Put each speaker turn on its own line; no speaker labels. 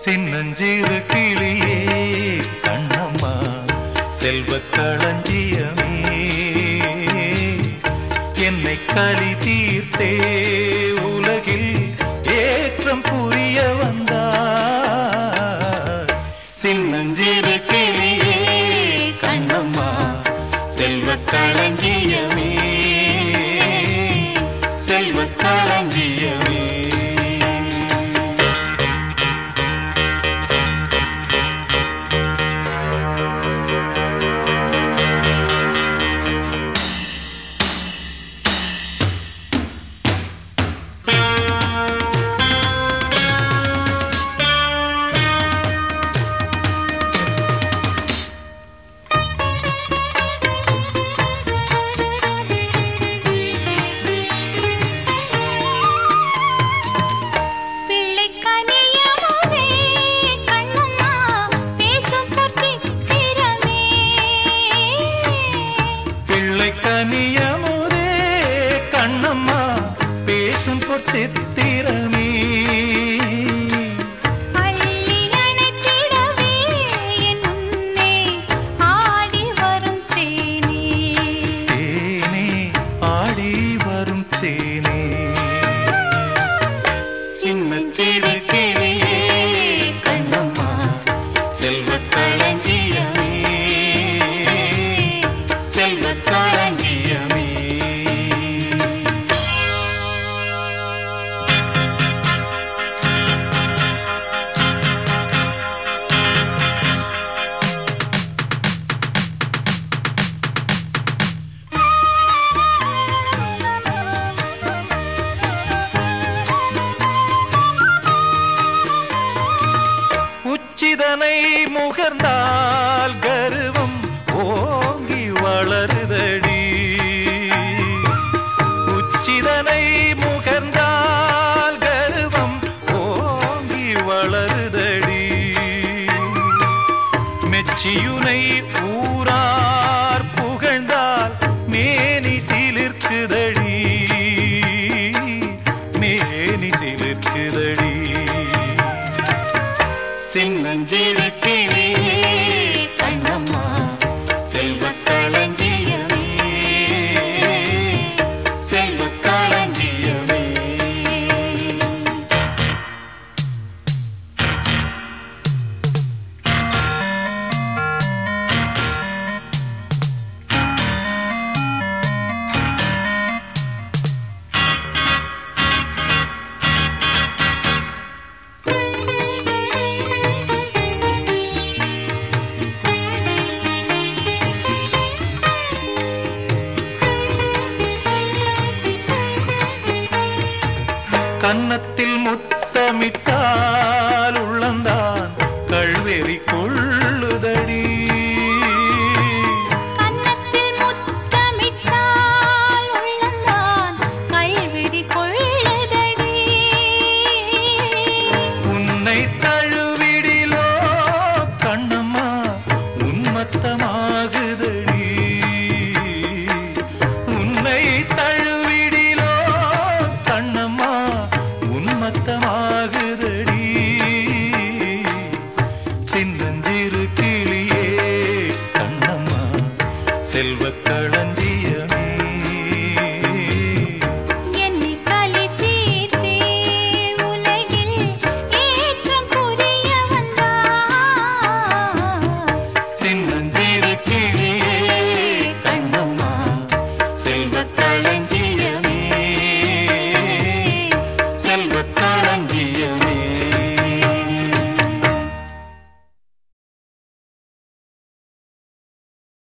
சின்னஞ்சிறு கிளியே கண்ணம்மா செல்வக் களஞ்சியமே என்னை களி தீர்த்தே உலகில் ஏற்றம் புரிய வந்தார் சின்னஞ்சிறு கிளியே கண்ணம்மா செல்வக் களஞ்சியமே செல்வக் களஞ்சியமே
பிள்ளை கனியமுதே கண்ணம்மா பேசும் பொற்சித்திரமே
பிள்ளை கனியமுதே கண்ணம்மா பேசும் பொற்சித்திரமே
அள்ளி அணைத்திடவே என் முன்னே ஆடி வரும் தேனே
தேனே ஆடி வரும் தேனே சின்ன சிறு கிளியே கண்ணம்மா செல்வக் களஞ்சியமே செல்வக் களஞ்சியமே உச்சிதனை முகர்ந்தால் கருவம் ஓங்கி வளருதடி உச்சிதனை முகர்ந்தால் கருவம் ஓங்கி வளருதடி மெச்சியுனை ஊரார் புகழ்ந்தால் மேனி சிலிர்க்குதடி மேனி சிலிர்க்குதடி சின்னஞ்சிறு கிளியே கண்ணம்மா செல்வக் களஞ்சியமே செல்வக் களஞ்சியமே கன்னத்தில் முத்தமிட்டால் உள்ளந்தான் கழ்வெறி கொள்ளுதடி
கன்னத்தில் முத்தமிட்டால் உள்ளந்தான் கல்விதி கொள்ளுதடி
உன்னை தழுவிடிலோ கண்ணம்மா உன்மத்தமாகுதடி உன்னை தழுவிடிலோ கண்ணம்மா உன்மத்தமாகுதடி சின்னஞ்சிறு கிளியே கண்ணம்மா செல்வக்